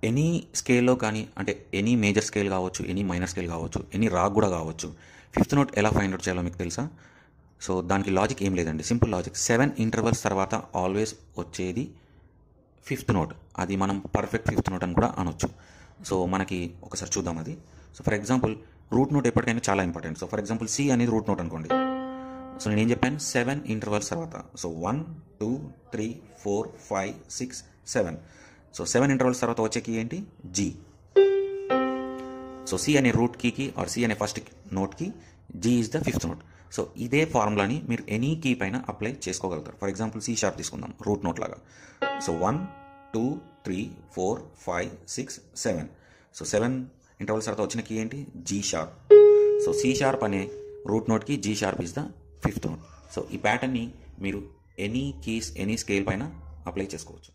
any స్కేల్లో కానీ అంటే ఎనీ మేజర్ స్కేల్ కావచ్చు ఎనీ మైనర్ స్కేల్ కావచ్చు ఎనీ రాగ్ కూడా కావచ్చు ఫిఫ్త్ నోట్ ఎలా ఫైండ్ అవుట్ చేయాలో మీకు తెలుసా సో దానికి లాజిక్ ఏం లేదండి సింపుల్ లాజిక్ సెవెన్ ఇంటర్వల్స్ తర్వాత ఆల్వేస్ వచ్చేది ఫిఫ్త్ నోట్ అది మనం పర్ఫెక్ట్ ఫిఫ్త్ నోట్ అని కూడా అనొచ్చు సో మనకి ఒకసారి చూద్దాం అది so for example root note ఎప్పటికైనా చాలా important so for example C అనేది రూట్ నోట్ అనుకోండి సో నేను ఏం చెప్పాను సెవెన్ ఇంటర్వల్స్ తర్వాత so one two three four five six seven so seven intervals తర్వాత వచ్చే కీ ఏంటి జీ సో సి అనే రూట్ కీకి ఆర్ సి అనే ఫస్ట్ నోట్కి G is the fifth note so ఇదే ఫార్ములాని మీరు ఎనీ కీ పైన అప్లై చేసుకోగలుగుతారు ఫర్ ఎగ్జాంపుల్ సి షార్ప్ తీసుకుందాం రూట్ నోట్ లాగా so one two three four five six seven so seven intervals తర్వాత వచ్చిన కీ ఏంటి G sharp so C sharp అనే రూట్ నోట్కి G sharp is the fifth note so ఈ ప్యాటర్న్ని మీరు ఎనీ కీస్ ఎనీ స్కేల్ పైన అప్లై చేసుకోవచ్చు